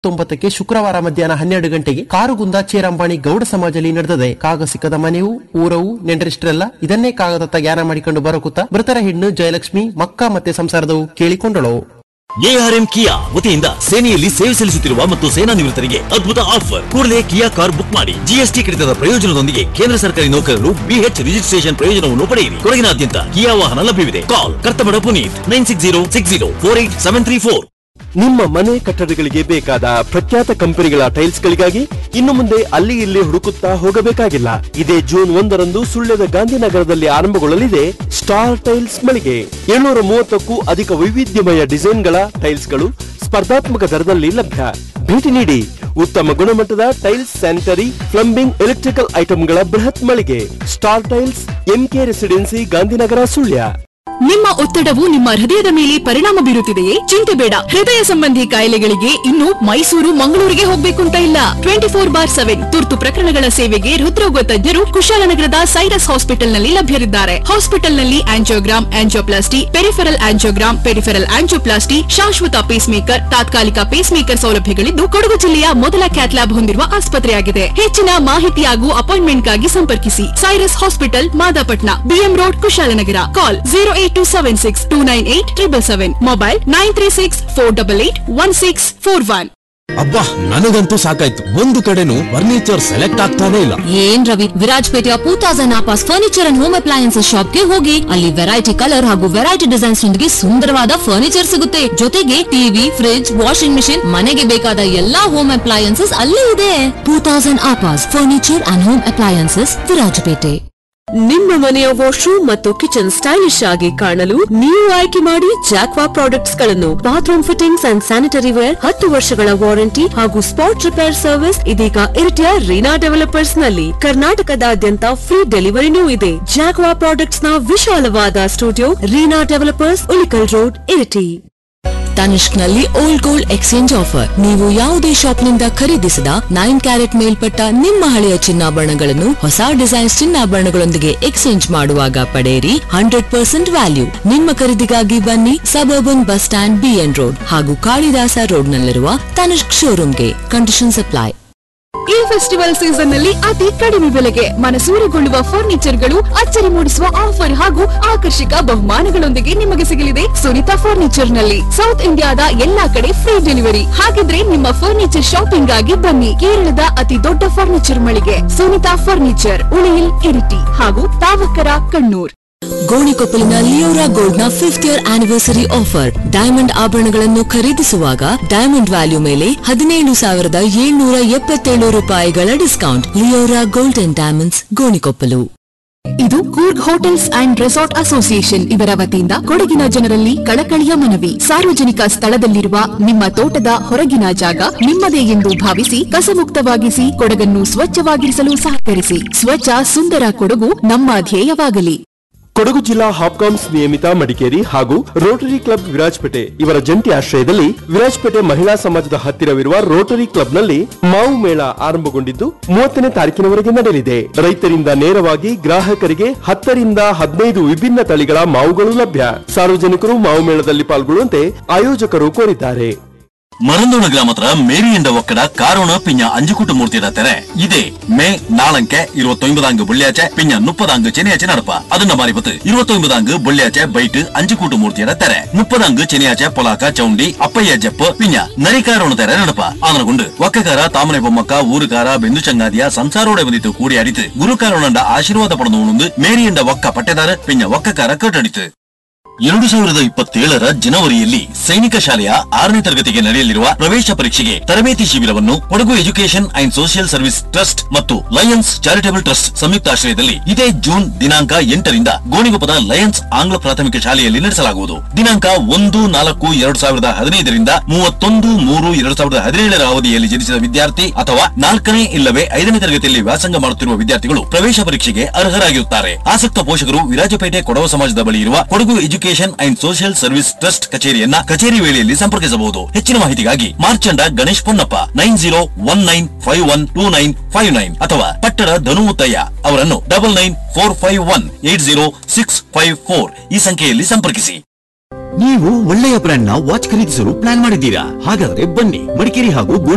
ತೊಂಬತ್ತಕ್ಕೆ ಶುಕ್ರವಾರ ಮಧ್ಯಾಹ್ನ ಹನ್ನೆರಡು ಗಂಟೆಗೆ ಕಾರುಗುಂದ ಚೇರಂಬಾಣಿ ಗೌಡ ಸಮಾಜದಲ್ಲಿ ನಡೆದದೆ ಕಾಗ ಸಿಕ್ಕದ ಮನೆಯೂ ಊರವು ನೆಂಟರಿಷ್ಟರೆಲ್ಲ ಇದನ್ನೇ ಕಾಗದತ್ತ ಜ್ಞಾನ ಮಾಡಿಕೊಂಡು ಬರಕುತ್ತ ಮೃತರ ಹೆಣ್ಣು ಜಯಲಕ್ಷ್ಮಿ ಮಕ್ಕ ಮತ್ತೆ ಸಂಸಾರದವು ಕೇಳಿಕೊಂಡಳು ಎಆರ್ಎಂ ಕಿಯಾ ವತಿಯಿಂದ ಸೇನೆಯಲ್ಲಿ ಸೇವೆ ಸಲ್ಲಿಸುತ್ತಿರುವ ಮತ್ತು ಸೇನಾ ನಿವೃತ್ತರಿಗೆ ಅದ್ಭುತ ಆಫರ್ ಕೂಡಲೇ ಕಿಯಾ ಕಾರ್ ಬುಕ್ ಮಾಡಿ ಜಿಎಸ್ಟಿ ಕಡಿತದ ಪ್ರಯೋಜನದೊಂದಿಗೆ ಕೇಂದ್ರ ಸರ್ಕಾರಿ ನೌಕರರು ಬಿಎಚ್ ರಿಜಿಸ್ಟ್ರೇಷನ್ ಪ್ರಯೋಜನವನ್ನು ಪಡೆಯಿರಿ ಕೊಡಗಿನಾದ್ಯಂತ ಕಿಯಾ ವಾಹನ ಲಭ್ಯವಿದೆ call Kartamada Puneeth nine six zero six zero four eight seven three four ನಿಮ್ಮ ಮನೆ ಕಟ್ಟಡಗಳಿಗೆ ಬೇಕಾದ ಪ್ರಖ್ಯಾತ ಕಂಪನಿಗಳ ಟೈಲ್ಸ್ ಗಳಿಗಾಗಿ ಇನ್ನು ಮುಂದೆ ಅಲ್ಲಿ ಇಲ್ಲಿ ಹುಡುಕುತ್ತಾ ಹೋಗಬೇಕಾಗಿಲ್ಲ ಇದೇ ಜೂನ್ ಒಂದರಂದು ಸುಳ್ಯದ ಗಾಂಧಿನಗರದಲ್ಲಿ ಆರಂಭಗೊಳ್ಳಲಿದೆ ಸ್ಟಾರ್ ಟೈಲ್ಸ್ ಮಳಿಗೆ ಏಳ್ನೂರ ಮೂವತ್ತಕ್ಕೂ ಅಧಿಕ ವೈವಿಧ್ಯಮಯ ಡಿಸೈನ್ಗಳ ಟೈಲ್ಸ್ಗಳು ಸ್ಪರ್ಧಾತ್ಮಕ ದರದಲ್ಲಿ ಲಭ್ಯ ಭೇಟಿ ನೀಡಿ ಉತ್ತಮ ಗುಣಮಟ್ಟದ ಟೈಲ್ಸ್ ಸ್ಯಾನಿಟರಿ ಪ್ಲಂಬಿಂಗ್ ಎಲೆಕ್ಟ್ರಿಕಲ್ ಐಟಂಗಳ ಬೃಹತ್ ಮಳಿಗೆ star tiles MK residency Gandhinagar Sullia ನಿಮ್ಮ ಒತ್ತಡವು ನಿಮ್ಮ ಹೃದಯದ ಮೇಲೆ ಪರಿಣಾಮ ಬೀರುತ್ತಿದೆಯೇ ಚಿಂತೆ ಬೇಡ ಹೃದಯ ಸಂಬಂಧಿ ಕಾಯಿಲೆಗಳಿಗೆ ಇನ್ನು ಮೈಸೂರು ಮಂಗಳೂರಿಗೆ ಹೋಗ್ಬೇಕು ಅಂತ ಇಲ್ಲ ಟ್ವೆಂಟಿ ಫೋರ್ ಬಾರ್ ಸೆವೆನ್ ತುರ್ತು ಪ್ರಕರಣಗಳ ಸೇವೆಗೆ ಹೃದ್ರೋಗ ತಜ್ಞರು ಕುಶಾಲನಗರದ ಸೈರಸ್ ಹಾಸ್ಪಿಟಲ್ನಲ್ಲಿ ಲಭ್ಯರಿದ್ದಾರೆ ಹಾಸ್ಪಿಟಲ್ನಲ್ಲಿ angiogram angioplasty peripheral angiogram peripheral angioplasty ಶಾಶ್ವತ ಪೇಸ್ ಮೇಕರ್ ತಾತ್ಕಾಲಿಕ ಪೇಸ್ ಮೇಕರ್ ಸೌಲಭ್ಯಗಳಿದ್ದು ಕೊಡಗು ಜಿಲ್ಲೆಯ ಮೊದಲ ಕ್ಯಾಥ್ಲ್ಯಾಬ್ ಹೊಂದಿರುವ ಆಸ್ಪತ್ರೆಯಾಗಿದೆ ಹೆಚ್ಚಿನ ಮಾಹಿತಿ ಹಾಗೂ ಅಪಾಯಿಂಟ್ಮೆಂಟ್ಗಾಗಿ ಸಂಪರ್ಕಿಸಿ Cyrus hospital Madapatna BM road Kushalnagar call zero eight two seven six two nine eight triple seven mobile nine three six four double eight one six four one ಅಬ್ಬಾ ನನಗಂತೂ ಸಾಕಾಯ್ತು ಒಂದು ಕಡೆನೂ ಫರ್ನಿಚರ್ ಸೆಲೆಕ್ಟ್ ಆಗ್ತಾನೆ ಇಲ್ಲ ಏನ್ ರವಿ ವಿರಾಜ್ಪೇಟೆಯ ಟೂ ತೌಸಂಡ್ ಆಪಾಸ್ ಫರ್ನಿಚರ್ ಅಂಡ್ ಹೋಮ್ ಅಪ್ಲಯನ್ಸಸ್ ಶಾಪ್ಗೆ ಹೋಗಿ ಅಲ್ಲಿ ವೆರೈಟಿ ಕಲರ್ ಹಾಗೂ ವೆರೈಟಿ ಡಿಸೈನ್ಸ್ ನೊಂದಿಗೆ ಸುಂದರವಾದ ಫರ್ನಿಚರ್ ಸಿಗುತ್ತೆ ಜೊತೆಗೆ ಟಿವಿ ಫ್ರಿಡ್ಜ್ ವಾಷಿಂಗ್ ಮಿಷಿನ್ ಮನೆಗೆ ಬೇಕಾದ ಎಲ್ಲಾ ಹೋಮ್ ಅಪ್ಲಯನ್ಸಸ್ ಅಲ್ಲೇ ಇದೆ ಟೂ ತೌಸಂಡ್ ಆಪಾಸ್ furniture and home appliances Virajpet ನಿಮ್ಮ ಮನೆಯ ವಾಶ್ರೂಮ್ ಮತ್ತು ಕಿಚನ್ ಸ್ಟೈಲಿಶ್ ಆಗಿ ಕಾಣಲು ನೀವು ಆಯ್ಕೆ ಮಾಡಿ ಜಾಕ್ವಾ ಪ್ರಾಡಕ್ಟ್ಸ್ ಗಳನ್ನು bathroom fittings and sanitary ware ಹತ್ತು ವರ್ಷಗಳ ವಾರಂಟಿ ಹಾಗೂ ಸ್ಪಾಟ್ ರಿಪೇರ್ ಸರ್ವಿಸ್ ಇದೀಗ ಇರಿಟಿಯ ರೀನಾ ಡೆವಲಪರ್ಸ್ ನಲ್ಲಿ ಕರ್ನಾಟಕದಾದ್ಯಂತ ಫ್ರೀ ಡೆಲಿವರಿನೂ ಇದೆ ಜಾಕ್ವಾ ಪ್ರಾಡಕ್ಟ್ಸ್ ನ ವಿಶಾಲವಾದ studio Reena developers Ulikal road Iritty Tanishq ನಲ್ಲಿ ಓಲ್ಡ್ ಗೋಲ್ಡ್ ಎಕ್ಸ್ಚೇಂಜ್ ಆಫರ್ ನೀವು ಯಾವುದೇ ಶಾಪ್ನಿಂದ ಖರೀದಿಸಿದ ನೈನ್ ಕ್ಯಾರೆಟ್ ಮೇಲ್ಪಟ್ಟ ನಿಮ್ಮ ಹಳೆಯ ಚಿನ್ನಾಭರಣಗಳನ್ನು ಹೊಸ ಡಿಸೈನ್ಸ್ ಚಿನ್ನಾಭರಣಗಳೊಂದಿಗೆ ಎಕ್ಸ್ಚೇಂಜ್ ಮಾಡುವಾಗ ಪಡೆಯಿರಿ ಹಂಡ್ರೆಡ್ ಪರ್ಸೆಂಟ್ ವ್ಯಾಲ್ಯೂ ನಿಮ್ಮ ಖರೀದಿಗಾಗಿ ಬನ್ನಿ suburban bus stand BN road ಹಾಗೂ ಕಾಳಿದಾಸ ರೋಡ್ನಲ್ಲಿರುವ ತನಿಷ್ಕ್ ಶೋರೂಮ್ಗೆ ಕಂಡೀಷನ್ಸ್ ಅಪ್ಲೈ ಈ ಫೆಸ್ಟಿವಲ್ ಸೀಸನ್ ನಲ್ಲಿ ಅತಿ ಕಡಿಮೆ ಬೆಲೆಗೆ ಮನಸೂರೆಗೊಳ್ಳುವ ಫರ್ನಿಚರ್ಗಳು ಅಚ್ಚರಿ ಮೂಡಿಸುವ ಆಫರ್ ಹಾಗೂ ಆಕರ್ಷಕ ಬಹುಮಾನಗಳೊಂದಿಗೆ ನಿಮಗೆ ಸಿಗಲಿದೆ ಸುನಿತಾ ಫರ್ನಿಚರ್ ನಲ್ಲಿ ಸೌತ್ ಇಂಡಿಯಾದ ಎಲ್ಲಾ ಕಡೆ ಫ್ರೀ ಡೆಲಿವರಿ ಹಾಗಿದ್ರೆ ನಿಮ್ಮ ಫರ್ನಿಚರ್ ಶಾಪಿಂಗ್ ಆಗಿ ಬನ್ನಿ ಕೇರಳದ ಅತಿ ದೊಡ್ಡ ಫರ್ನಿಚರ್ ಮಳಿಗೆ ಸುನಿತಾ ಫರ್ನಿಚರ್ ಉಳಿಯಿಲ್ ಇರಿಟಿ ಹಾಗೂ ತಾವಕರ ಕಣ್ಣೂರ್ ಗೋಣಿಕೊಪ್ಪಲಿನ ಲಿಯೋರಾ ಗೋಲ್ಡ್ ನ fifth year anniversary offer diamond ಆಭರಣಗಳನ್ನು ಖರೀದಿಸುವಾಗ ಡೈಮಂಡ್ ವ್ಯಾಲ್ಯೂ ಮೇಲೆ ಹದಿನೇಳು ಸಾವಿರದ ಏಳ್ನೂರ ಎಪ್ಪತ್ತೇಳು ರೂಪಾಯಿಗಳ discount Leora gold and diamonds Gonikoppal ಇದು Coorg hotels and resort association ಇವರ ವತಿಯಿಂದ ಕೊಡಗಿನ ಜನರಲ್ಲಿ ಕಳಕಳಿಯ ಮನವಿ ಸಾರ್ವಜನಿಕ ಸ್ಥಳದಲ್ಲಿರುವ ನಿಮ್ಮ ತೋಟದ ಹೊರಗಿನ ಜಾಗ ನಿಮ್ಮದೇ ಎಂದು ಭಾವಿಸಿ ಕಸಮುಕ್ತವಾಗಿಸಿ ಕೊಡಗನ್ನು ಸ್ವಚ್ಛವಾಗಿರಿಸಲು ಸಹಕರಿಸಿ ಸ್ವಚ್ಛ ಸುಂದರ ಕೊಡಗು ನಮ್ಮ ಧ್ಯೇಯವಾಗಲಿ ಕೊಡಗು ಜಿಲ್ಲಾ ಹಾಪ್ಕಾಮ್ಸ್ ನಿಯಮಿತ ಮಡಿಕೇರಿ ಹಾಗೂ ರೋಟರಿ ಕ್ಲಬ್ ವಿರಾಜಪೇಟೆ ಇವರ ಜಂಟಿ ಆಶ್ರಯದಲ್ಲಿ ವಿರಾಜಪೇಟೆ ಮಹಿಳಾ ಸಮಾಜದ ಹತ್ತಿರವಿರುವ ರೋಟರಿ ಕ್ಲಬ್ನಲ್ಲಿ ಮಾವು ಮೇಳ ಆರಂಭಗೊಂಡಿದ್ದು ಮೂವತ್ತನೇ ತಾರೀಕಿನವರೆಗೆ ನಡೆಯಲಿದೆ ರೈತರಿಂದ ನೇರವಾಗಿ ಗ್ರಾಹಕರಿಗೆ ಹತ್ತರಿಂದ ಹದಿನೈದು ವಿಭಿನ್ನ ತಳಿಗಳ ಮಾವುಗಳು ಲಭ್ಯ ಸಾರ್ವಜನಿಕರು ಮಾವು ಮೇಳದಲ್ಲಿ ಪಾಲ್ಗೊಳ್ಳುವಂತೆ ಆಯೋಜಕರು ಕೋರಿದ್ದಾರೆ ಮರಂದೋಣ ಗ್ರಾಮತ್ರ ಮೇರಿ ಎಂಡ ಒಕ್ಕಡ ಕಾರೋಣ ಪಿಂಜ ಅಂಜುಕೂಟ ಮೂರ್ತಿಯ ತೆರೆ ಇದೇ ಮೇ ನಾಳಂಕೆ ഇരുപത്തൊമ്പതാങ്ക് വെള്ളിയാഴ്ച പിന്നെ മുപ്പതാങ്ക് ശനിയാഴ്ച നടപ്പ അതിന്റെ മാറിപ്പത്ത് ഇരുപത്തൊമ്പതാങ്ക് വെള്ളിയാഴ്ച ബൈറ്റ് അഞ്ചുകൂട്ട് മൂർത്തിയുടെ തെര മുപ്പതാങ്ക് ശനിയാഴ്ച പൊലാക്ക ചൗണ്ടി അപ്പയ്യ ജപ്പ് പിന്നെ നരിക്കാരോಣ തെര നടപ്പ ಅದನಗೊಂಡು ಒಕ್ಕಕಾರ ತಾಮನೆ ಬೊಮ್ಮಕ್ಕ ಊರುಕಾರ ಬೆಂದು ಚಂಗಾದಿಯ ಸಂಸಾರೋಡೆ ಬಂದಿತ್ತು ಕೂಡಿ ಅಡಿತು ಗುರುಕಾರೋಣಂಡ ಆಶೀರ್ವಾದ ಪಡೆದು ಮೇರಿಯಂಡ ಒಕ್ಕ ಪಟ್ಟೆದಾರ ಪಿನ್ನ ಒಕ್ಕಕಾರ ಕಟ್ಟಡಿತು ಎರಡು ಸಾವಿರದ ಇಪ್ಪತ್ತೇಳರ ಜನವರಿಯಲ್ಲಿ ಸೈನಿಕ ಶಾಲೆಯ ಆರನೇ ತರಗತಿಗೆ ನಡೆಯಲಿರುವ ಪ್ರವೇಶ ಪರೀಕ್ಷೆಗೆ ತರಬೇತಿ ಶಿಬಿರವನ್ನು Kodagu education and social service trust ಮತ್ತು ಲಯನ್ಸ್ ಚಾರಿಟಬಲ್ ಟ್ರಸ್ಟ್ ಸಂಯುಕ್ತಾಶ್ರಯದಲ್ಲಿ ಇದೇ ಜೂನ್ ದಿನಾಂಕ ಎಂಟರಿಂದ ಗೋಣಿಗೊಪ್ಪದ ಲಯನ್ಸ್ ಆಂಗ್ಲ ಪ್ರಾಥಮಿಕ ಶಾಲೆಯಲ್ಲಿ ನಡೆಸಲಾಗುವುದು ದಿನಾಂಕ ಒಂದು ನಾಲ್ಕು ಎರಡು ಸಾವಿರದ ಹದಿನೈದರಿಂದ ಮೂವತ್ತೊಂದು ಮೂರು ಎರಡು ಸಾವಿರದ ಹದಿನೇಳರ ಅವಧಿಯಲ್ಲಿ ಜನಿಸಿದ ವಿದ್ಯಾರ್ಥಿ ಅಥವಾ ನಾಲ್ಕನೇ ಇಲ್ಲವೇ ಐದನೇ ತರಗತಿಯಲ್ಲಿ ವ್ಯಾಸಂಗ ಮಾಡುತ್ತಿರುವ ವಿದ್ಯಾರ್ಥಿಗಳು ಪ್ರವೇಶ ಪರೀಕ್ಷೆಗೆ ಅರ್ಹರಾಗಿರುತ್ತಾರೆ ಆಸಕ್ತ ಪೋಷಕರು ವಿರಾಜಪೇಟೆ ಕೊಡವ ಸಮಾಜದ ಬಳಿ ಇರುವ Kodagu education and social service trust ಕಚೇರಿಯನ್ನ ಕಚೇರಿ ವೇಳೆಯಲ್ಲಿ ಸಂಪರ್ಕಿಸಬಹುದು ಹೆಚ್ಚಿನ ಮಾಹಿತಿಗಾಗಿ Marchanda Ganesh Ponnappa nine zero one nine five one two nine five nine ಅಥವಾ ಪಟ್ಟಣ ಧನುಮುತ್ತಯ್ಯ ಅವರನ್ನು double nine four five one eight zero six five four ಈ ಸಂಖ್ಯೆಯಲ್ಲಿ ಸಂಪರ್ಕಿಸಿ ನೀವು ಒಳ್ಳೆಯ ಬ್ರ್ಯಾಂಡ್ ನ ವಾಚ್ ಖರೀದಿಸಲು ಪ್ಲಾನ್ ಮಾಡಿದ್ದೀರಾ ಹಾಗಾದ್ರೆ ಬನ್ನಿ ಮಡಿಕೇರಿ ಹಾಗೂ